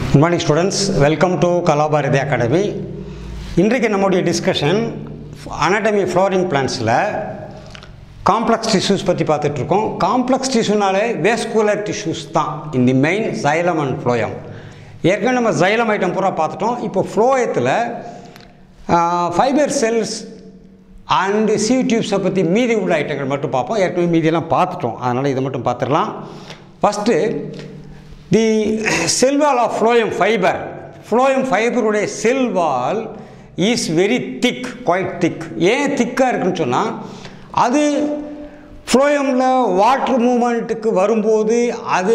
Good morning students welcome to Kalabharathi Academy இன்றைக்கு நம்முடைய discussion anatomy flowering பிளான்ஸில் காம்ப்ளெக்ஸ் டிஷ்யூஸ் பற்றி பார்த்துட்ருக்கோம் காம்ப்ளெக்ஸ் டிஷ்யூனாலே வேஸ்குலர் டிஷ்யூஸ் தான் in the main xylem and phloem ஏற்கனவே நம்ம சைலம் ஐட்டம் பூரா பார்த்துட்டோம் இப்போ ஃப்ளோயத்தில் ஃபைபர் செல்ஸ் அண்டு சிவ் டியூப்ஸை பற்றி மீதி உள்ள ஐட்டங்கள் மட்டும் பார்ப்போம் ஏற்கனவே மீதியெல்லாம் பார்த்துட்டோம் அதனால் இதை மட்டும் பார்த்துடலாம் first the cell wall of phloem fibre phloem ஃபைபருடைய cell wall is very thick quite thick ஏன் திக்காக இருக்குன்னு சொன்னால் அது ஃப்ளோயமில் வாட்டர் மூமெண்ட்டுக்கு வரும்போது அது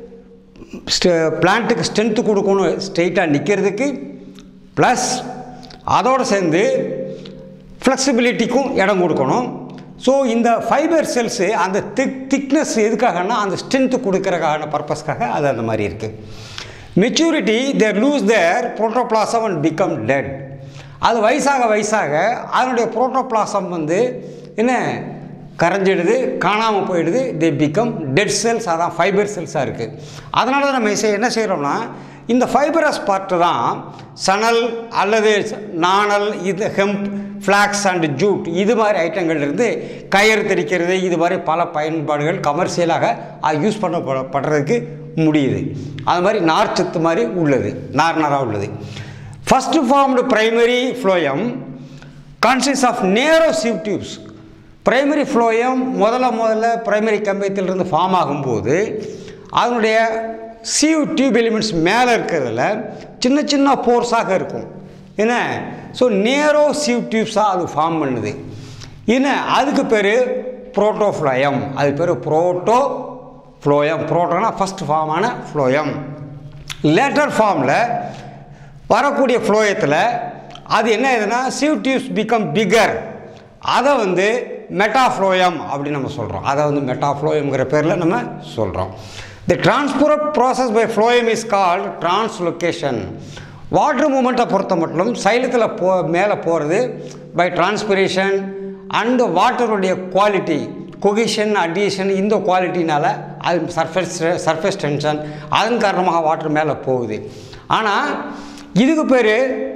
பிளான்ட்டுக்கு ஸ்ட்ரென்த்து கொடுக்கணும் ஸ்ட்ரெயிட்டாக நிற்கிறதுக்கு ப்ளஸ் அதோடு சேர்ந்து ஃப்ளெக்சிபிலிட்டிக்கும் இடம் கொடுக்கணும் ஸோ இந்த ஃபைபர் செல்ஸு அந்த திக் திக்னஸ் எதுக்காகனா அந்த ஸ்ட்ரென்த்து கொடுக்கறக்கான பர்பஸ்க்காக அது அந்த மாதிரி இருக்குது maturity their lose their protoplasm and become dead அது வயசாக வயசாக அதனுடைய புரோட்டோபிளாசம் வந்து என்ன கரைஞ்சிடுது காணாமல் போயிடுது தே பிகம் டெட் செல்ஸ் அதான் ஃபைபர் செல்ஸாக இருக்குது அதனால தான் நம்ம என்ன செய்கிறோம்னா இந்த ஃபைபரஸ் பார்ட்டு தான் சணல் அல்லது நாணல் இது ஹெம்ப் ஃப்ளாக்ஸ் அண்ட் ஜூட் இது மாதிரி ஐட்டங்கள்லேருந்து கயிறு தெரிக்கிறது இது மாதிரி பல பயன்பாடுகள் கமர்ஷியலாக அது யூஸ் பண்ணப்படுறதுக்கு முடியுது அது மாதிரி நார்ச்சத்து மாதிரி உள்ளது நார் நாராக உள்ளது first formed primary phloem consists of narrow sieve tubes primary phloem முதல்ல முதல்ல பிரைமரி கம்பியத்திலிருந்து ஃபார்ம் ஆகும்போது அதனுடைய சிவ் டியூப் எலிமெண்ட்ஸ் மேலே இருக்கிறதுல சின்ன சின்ன போர்ஸாக இருக்கும் என்ன ஸோ நேரோ சிவ் டியூப்ஸாக அது ஃபார்ம் பண்ணுது என்ன அதுக்கு பேர் புரோட்டோஃப்ளோயம் அது பேர் புரோட்டோ ஃப்ளோயம் புரோட்டோனா ஃபஸ்ட் ஃபார்மான ஃப்ளோயம் லேட்டர் ஃபார்மில் வரக்கூடிய ஃப்ளோயத்தில் அது என்ன ஆகுதுன்னா சிவ் டியூப்ஸ் பிகம் பிகர் அதை வந்து மெட்டாஃப்ளோயம் அப்படின்னு நம்ம சொல்கிறோம் அதை வந்து மெட்டாஃப்ளோயம்ங்கிற பேரில் நம்ம சொல்கிறோம் the transport process by phloem is called translocation water மூமெண்ட்டை பொறுத்த மட்டும் சைலத்தில் போ மேலே போகிறது பை டிரான்ஸ்பிரேஷன் அண்டு வாட்டருடைய குவாலிட்டி கொகிஷன் அடிஷன் இந்த குவாலிட்டினால் அது சர்ஃபேஸ் சர்ஃபேஸ் டென்ஷன் அதன் காரணமாக வாட்டர் மேலே போகுது ஆனால் இதுக்கு பேர்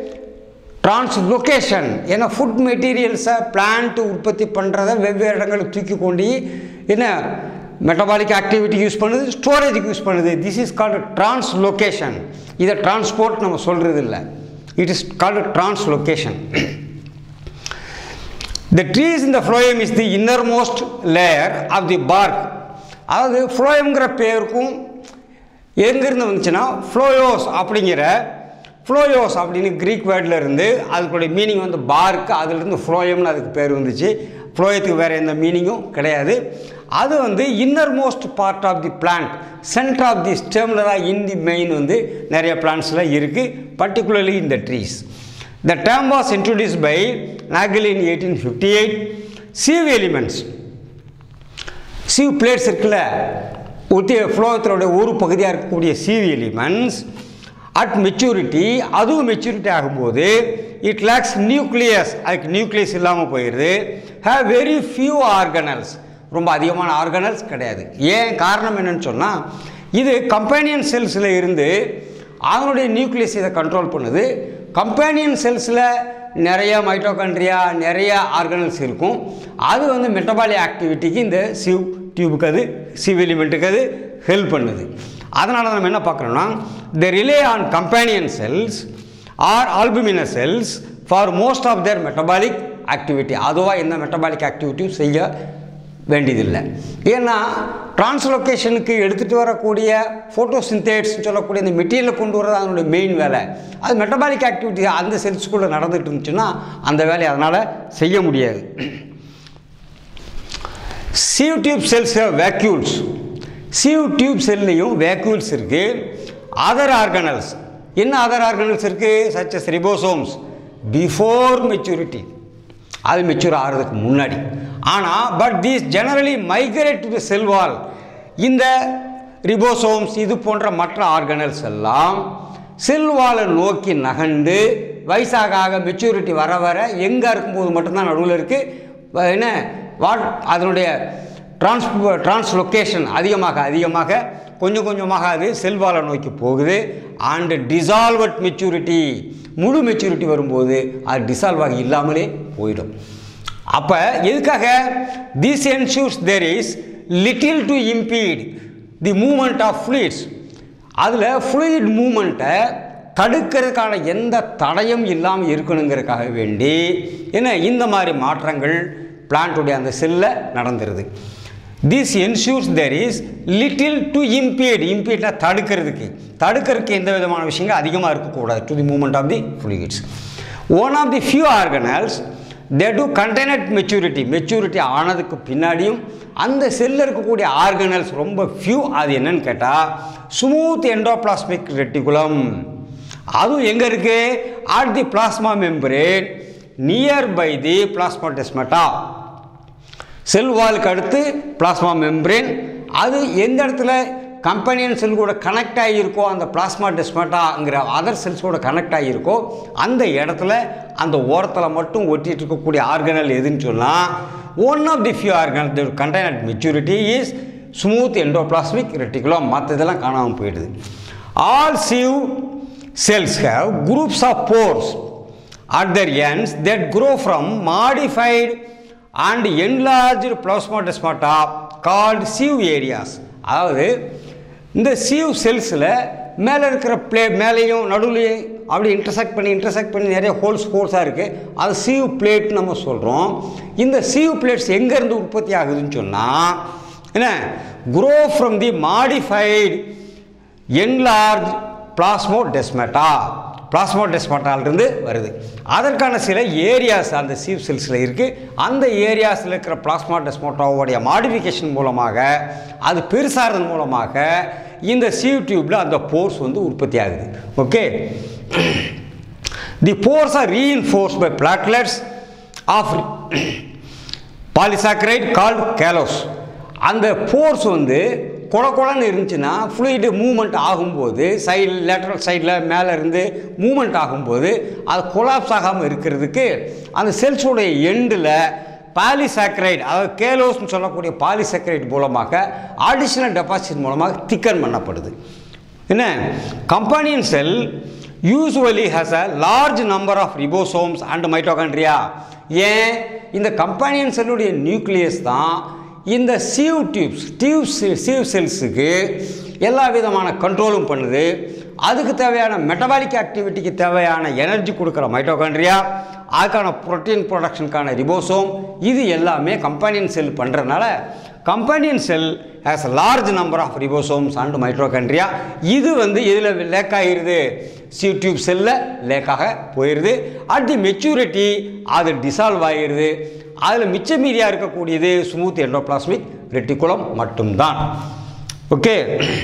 டிரான்ஸ்லொகேஷன் ஏன்னா ஃபுட் மெட்டீரியல்ஸை பிளான்ட் உற்பத்தி பண்ணுறத வெவ்வேறு இடங்களுக்கு தூக்கி கொண்டு என்ன மெட்டபாலிக் ஆக்டிவிட்டி யூஸ் பண்ணுது ஸ்டோரேஜுக்கு யூஸ் பண்ணுது திஸ் இஸ் கால்டு டிரான்ஸ்லொகேஷன் இதை டிரான்ஸ்போர்ட் நம்ம சொல்கிறது இல்லை it is called translocation the trees இந்த phloem is the innermost layer of the bark அதாவது ஃப்ளோயம்ங்கிற பேருக்கும் எங்கேருந்து வந்துச்சுன்னா ஃப்ளோயோஸ் அப்படிங்கிற ஃப்ளோயோஸ் அப்படின்னு க்ரீக் வேர்டில் இருந்து அதுக்குடைய மீனிங் வந்து பார்க்கு அதுலேருந்து ஃப்ளோயம்னு அதுக்கு பேர் வந்துச்சு ஃப்ளோயத்துக்கு வேறு எந்த மீனிங்கும் கிடையாது அது வந்து innermost part of the plant centre of the ஸ்டெமில் தான் இன் தி மெயின் வந்து நிறைய பிளான்ட்ஸில் இருக்குது பர்டிகுலர்லி இந்த trees the term was introduced by Nageli in eighteen fifty eight sieve elements sieve plates இருக்குல்ல ஒத்திய ஃப்ளோயத்தினுடைய ஒரு பகுதியாக இருக்கக்கூடிய சீவ் எலிமெண்ட்ஸ் அட் மெச்சூரிட்டி அதுவும் மெச்சூரிட்டி ஆகும்போது இட் லேக்ஸ் நியூக்ளியஸ் அதுக்கு நியூக்ளியஸ் இல்லாமல் போயிடுது ஹேவ் வெரி ஃபியூ ஆர்கனல்ஸ் ரொம்ப அதிகமான ஆர்கனல்ஸ் கிடையாது ஏன் காரணம் என்னன்னு சொன்னால் இது கம்பேனியன் செல்ஸில் இருந்து அதனுடைய நியூக்ளியஸ் இதை கண்ட்ரோல் பண்ணுது கம்பேனியன் செல்ஸில் நிறைய மைட்டோகண்ட்ரியா நிறைய ஆர்கனல்ஸ் இருக்கும் அது வந்து மெட்டபாலி ஆக்டிவிட்டிக்கு இந்த சிவ் டியூபுக்கு அது சிவ் எலிமெண்ட்டுக்கு அது ஹெல்ப் பண்ணுது அதனால் நம்ம என்ன பார்க்குறோம்னா the rely on companion cells or albuminous cells for most of their metabolic activity அதுவாக எந்த மெட்டபாலிக் ஆக்டிவிட்டியும் செய்ய வேண்டியதில்லை ஏன்னா டிரான்ஸ்லொகேஷனுக்கு எடுத்துகிட்டு வரக்கூடிய ஃபோட்டோசிந்தேட்ஸ்னு சொல்லக்கூடிய இந்த மெட்டீரியலை கொண்டு வரது அதனுடைய மெயின் வேலை அது மெட்டபாலிக் ஆக்டிவிட்டி அந்த செல்ஸுக்குள்ளே நடந்துகிட்டு இருந்துச்சுன்னா அந்த வேலையை அதனால் செய்ய முடியாது sieve tube cells vacuoles sieve tube செல்லையும் வேக்யூல்ஸ் இருக்குது அதர் ஆர்கனல்ஸ் என்ன அதர் ஆர்கனல்ஸ் இருக்குது சச்சஸ் ரிபோசோம்ஸ் பிஃபோர் மெச்சூரிட்டி அது மெச்சூர் ஆகிறதுக்கு முன்னாடி ஆனால் but these generally migrate to the cell wall இந்த ரிபோசோம்ஸ் இது போன்ற மற்ற ஆர்கனல்ஸ் எல்லாம் செல்வாலை நோக்கி நகண்டு வயசாக ஆக மெச்சூரிட்டி வர வர எங்கே இருக்கும்போது மட்டும்தான் நடுவில் இருக்குது என்ன வாட் அதனுடைய டிரான்ஸ் டிரான்ஸ்லொகேஷன் அதிகமாக அதிகமாக கொஞ்சம் கொஞ்சமாக அது செல்வாலை நோக்கி போகுது அண்டு டிசால்வட் மெச்சூரிட்டி முழு மெச்சூரிட்டி வரும்போது அது டிசால்வ் ஆகி இல்லாமலே போயிடும் அப்போ எதுக்காக this ensures there is little to impede the movement of fluids அதில் fluid மூமெண்ட்டை தடுக்கிறதுக்கான எந்த தடையும் இல்லாமல் இருக்கணுங்கிறதுக்காக வேண்டி என்ன இந்த மாதிரி மாற்றங்கள் பிளான்ட்டுடைய அந்த செல்லில் நடந்துருது this ensures there is little to impede impede தடுக்கிறதுக்கு தடுக்கிறதுக்கு எந்த விதமான விஷயங்கள் அதிகமாக இருக்கக்கூடாது to the movement of the fluids one of the few organelles they to contained maturity maturity ஆனதுக்கு பின்னாடியும் அந்த செல்லில் இருக்கக்கூடிய ஆர்கனல்ஸ் ரொம்ப ஃபியூ அது என்னன்னு கேட்டால் ஸ்மூத் எண்டோபிளாஸ்மிக் ரெட்டிகுலம் அதுவும் எங்கே இருக்குது at the plasma membrane near by the plasmodesmata cell வாலுக்கு அடுத்து பிளாஸ்மா மெம்பரேன் அது எந்த இடத்துல கம்பெனியன் செல் கூட கனெக்ட் ஆகியிருக்கோ அந்த பிளாஸ்மா டெஸ்மெட்டாங்கிற அதர் செல்ஸ் கூட கனெக்ட் ஆகியிருக்கோ அந்த இடத்துல அந்த ஓரத்தில் மட்டும் ஒட்டிட்டு இருக்கக்கூடிய ஆர்கனல் எதுன்னு சொன்னால் one of the few organelle contain at maturity is smooth endoplasmic reticulum மற்றதெல்லாம் காணாமல் போயிடுது all sieve cells have groups of pores at their ends that grow from modified and enlarged plasmodesmata called sieve areas அதாவது இந்த sieve செல்ஸில் மேலே இருக்கிற play மேலேயும் நடுவுலையும் அப்படி intersect பண்ணி இன்டர்செக்ட் பண்ணி நிறைய ஹோல்ஸ் ஹோல்ஸாக இருக்குது அது சீவ் பிளேட் நம்ம சொல்கிறோம் இந்த சீவ் பிளேட்ஸ் எங்கேருந்து உற்பத்தி ஆகுதுன்னு சொன்னால் என்ன grow from the modified enlarge plasmodesmata பிளாஸ்மோடெஸ்மெட்டாலிருந்து வருது அதற்கான சில ஏரியாஸ் அந்த சீவ் செல்ஸில் இருக்குது அந்த ஏரியாஸில் இருக்கிற பிளாஸ்மோடெஸ்மோட்டாவோடைய மாடிஃபிகேஷன் மூலமாக அது பெருசாகிறதன் மூலமாக இந்த சீவ் டியூப்பில் அந்த போர்ஸ் வந்து உற்பத்தி ஆகுது okay the pores are reinforce by platelets of polysaccharide called callose அந்த போர்ஸ் வந்து கொல கொலன்னு இருந்துச்சுன்னா ஃப்ளூயிடு மூமெண்ட் ஆகும்போது சைடு லேட்டரல் சைடில் மேலே இருந்து மூமெண்ட் ஆகும்போது அது கொலாப்ஸ் ஆகாமல் இருக்கிறதுக்கு அந்த செல்ஸோடைய எண்டில் பாலிசாக்கரைட் அதாவது கேலோஸ்னு சொல்லக்கூடிய பாலிசாக்கரைட் மூலமாக அடிஷ்னல் டெபாசிட் மூலமாக திக்கன் பண்ணப்படுது என்ன companion cell usually has a large number of ribosomes and mitochondria ஏன் இந்த கம்பானியன் செல்லுடைய நியூக்ளியஸ் தான் இந்த சீவ் டியூப்ஸ் டியூப்ஸ் சீவ் செல்ஸுக்கு எல்லா விதமான கண்ட்ரோலும் பண்ணுது அதுக்கு தேவையான மெட்டபாலிக் ஆக்டிவிட்டிக்கு தேவையான எனர்ஜி கொடுக்குற மைட்டோகாண்ட்ரியா அதுக்கான புரோட்டீன் ப்ரொடக்ஷனுக்கான ரிபோசோம் இது எல்லாமே கம்பானியன் செல் பண்ணுறதுனால companion cell has large number of ribosomes and mitochondria இது வந்து இதில் லேக் ஆகிருது சி டியூப் செல்லில் லேக்காக போயிடுது அட் தி மெச்சூரிட்டி அது டிசால்வ் ஆகிடுது அதில் மிச்ச மீதியாக இருக்கக்கூடியது ஸ்மூத் எண்டோபிளாஸ்மிக் ரெட்டிகுலம் மட்டும்தான் okay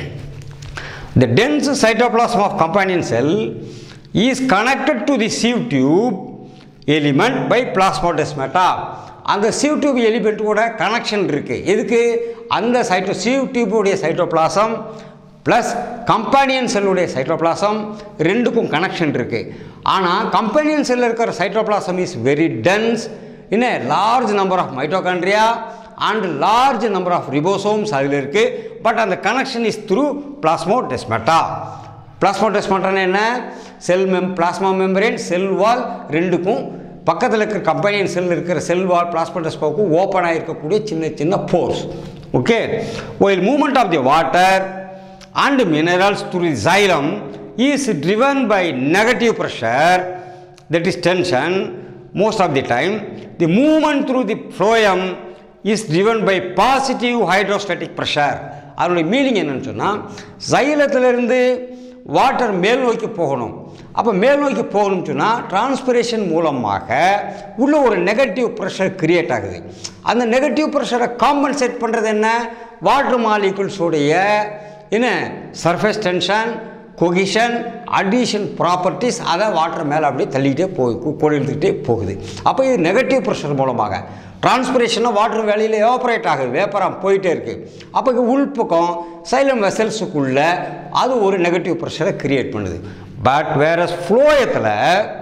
The dense cytoplasm of companion cell is connected to the sieve tube element by plasmodesmata. அந்த sieve tube element கூட கனெக்ஷன் இருக்குது எதுக்கு அந்த சைட்டோ sieve tube உடைய சைட்டோபிளாசம் ப்ளஸ் கம்பானியன் செல்லுடைய சைட்டோபிளாசம் ரெண்டுக்கும் கனெக்ஷன் இருக்குது ஆனால் கம்பானியன் செல்லில் இருக்கிற cytoplasm is very dense in a large number of mitochondria and large number of ribosomes அதில் இருக்குது பட் அந்த கனெக்ஷன் இஸ் த்ரூ பிளாஸ்மோடெஸ்மெட்டா பிளாஸ்மோடெஸ்மெட்டான என்ன செல் மெம் பிளாஸ்மா மெம்பரேன் செல் வால் ரெண்டுக்கும் பக்கத்தில் இருக்கிற கம்பெனியன் செல் இருக்கிற செல் வால் பிளாஸ்மோடெஸ்மாவுக்கும் ஓப்பனாக இருக்கக்கூடிய சின்ன சின்ன pores okay while movement of the water and minerals through the xylem is driven by negative pressure that is tension most of the time the movement through the phloem is driven by positive hydrostatic pressure அதனுடைய meaning என்னன்னு சொன்னால் சைலத்திலிருந்து water மேல் நோக்கி போகணும் அப்போ மேல் நோக்கி போகணும்னு சொன்னால் டிரான்ஸ்பிரேஷன் மூலமாக உள்ள ஒரு நெகட்டிவ் ப்ரெஷர் கிரியேட் ஆகுது அந்த நெகட்டிவ் ப்ரெஷரை காம்பன்சேட் பண்ணுறது என்ன வாட்டர் மாலிகுல்ஸுடைய என்ன surface tension cohesion adhesion properties அதை வாட்டர் மேலே அப்படியே தள்ளிக்கிட்டே போய் கொழுந்துக்கிட்டே போகுது அப்போ இது நெகட்டிவ் ப்ரெஷர் மூலமாக டிரான்ஸ்பிரேஷனாக வாட்டர் வேலையில் எவாப்ரேட் ஆகுது வேப்பராக போயிட்டே இருக்குது அப்போ இங்கே உள்பக்கம் சைலம் வெசல்ஸுக்குள்ளே அது ஒரு நெகட்டிவ் ப்ரெஷரை கிரியேட் பண்ணுது பட் வேற ஃப்ளோயத்தில்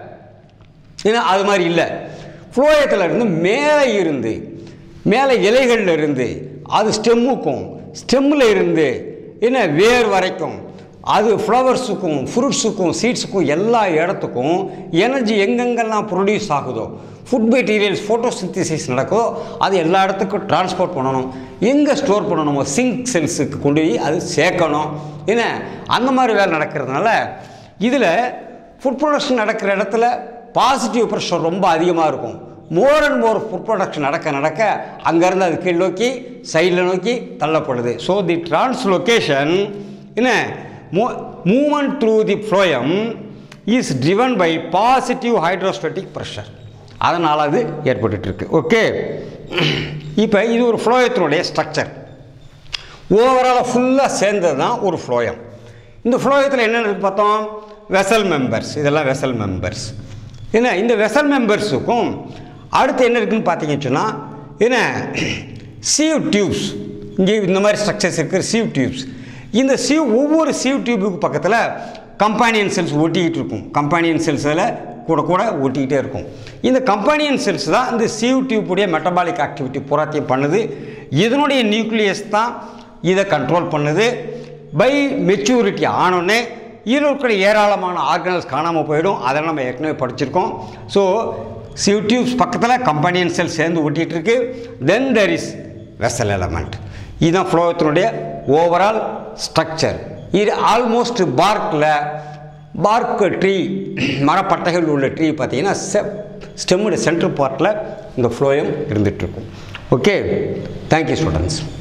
ஏன்னா அது மாதிரி இல்லை ஃப்ளோயத்தில் இருந்து மேலே இருந்து மேலே இலைகளில் இருந்து அது ஸ்டெம்முக்கும் ஸ்டெம்மில் இருந்து என்ன வேர் வரைக்கும் அது ஃப்ளவர்ஸுக்கும் ஃப்ரூட்ஸுக்கும் சீட்ஸுக்கும் எல்லா இடத்துக்கும் எனர்ஜி எங்கெங்கெல்லாம் ப்ரொடியூஸ் ஆகுதோ ஃபுட் மெட்டீரியல்ஸ் ஃபோட்டோசிந்தசிஸ் நடக்குதோ அது எல்லா இடத்துக்கும் டிரான்ஸ்போர்ட் பண்ணணும் எங்கே ஸ்டோர் பண்ணணுமோ சிங்க் செல்ஸுக்கு கொண்டு போய் அது சேர்க்கணும் என்ன அந்த மாதிரி வேலை நடக்கிறதுனால இதில் ஃபுட் ப்ரொடக்ஷன் நடக்கிற இடத்துல பாசிட்டிவ் ப்ரெஷர் ரொம்ப அதிகமாக இருக்கும் more and more food production நடக்க நடக்க அங்கேருந்து அது கீழ் நோக்கி சைடில் நோக்கி தள்ளப்படுது ஸோ தி டிரான்ஸ்லொகேஷன் என்ன மூ movement through the phloem is driven by positive hydrostatic pressure அதனால் அது ஏற்பட்டுருக்கு ஓகே இப்போ இது ஒரு ஃப்ளோயத்தினுடைய ஸ்ட்ரக்சர் ஓவராலாக ஃபுல்லாக சேர்ந்தது தான் ஒரு ஃப்ளோயம் இந்த ஃப்ளோயத்தில் என்னென்ன இருக்கு பார்த்தோம் வெசல் மெம்பர்ஸ் இதெல்லாம் வெசல் மெம்பர்ஸ் என்ன இந்த வெசல் மெம்பர்ஸுக்கும் அடுத்து என்ன இருக்குன்னு பார்த்தீங்கன்னு சொன்னால் என்ன சீவ் டியூப்ஸ் இங்கே இந்த மாதிரி ஸ்ட்ரக்சர்ஸ் இருக்கிற சீவ் டியூப்ஸ் இந்த சீவ் ஒவ்வொரு சீவ் டியூபுக்கு பக்கத்தில் கம்பானியன் செல்ஸ் ஒட்டிக்கிட்டு இருக்கும் கம்பானியன் செல்ஸில் கூட கூட ஒட்டிக்கிட்டே இருக்கும் இந்த கம்பானியன் செல்ஸ் தான் இந்த சீவ் டியூப்புடைய மெட்டபாலிக் ஆக்டிவிட்டி பூராத்தையும் பண்ணுது இதனுடைய நியூக்ளியஸ் தான் இதை கண்ட்ரோல் பண்ணுது பை மெச்சூரிட்டி ஆனோடனே இதில் இருக்கிற ஏராளமான ஆர்கனல்ஸ் காணாமல் போயிடும் அதை நம்ம ஏற்கனவே படிச்சிருக்கோம் ஸோ சிவ் டியூப்ஸ் பக்கத்தில் கம்பெனியன் செல் சேர்ந்து ஒட்டிகிட்டு இருக்கு then there is vessel element இதுதான் ஃப்ளோயத்தினுடைய ஓவரால் ஸ்ட்ரக்சர் இது ஆல்மோஸ்ட் பார்க்கில் பார்க் ட்ரீ மரப்பட்டைகள் உள்ள ட்ரீ பார்த்தீங்கன்னா செ ஸ்டெம்முடைய சென்ட்ரல் பார்ட்டில் இந்த ஃப்ளோயம் இருந்துகிட்ருக்கும் ஓகே தேங்க்யூ ஸ்டூடெண்ட்ஸ்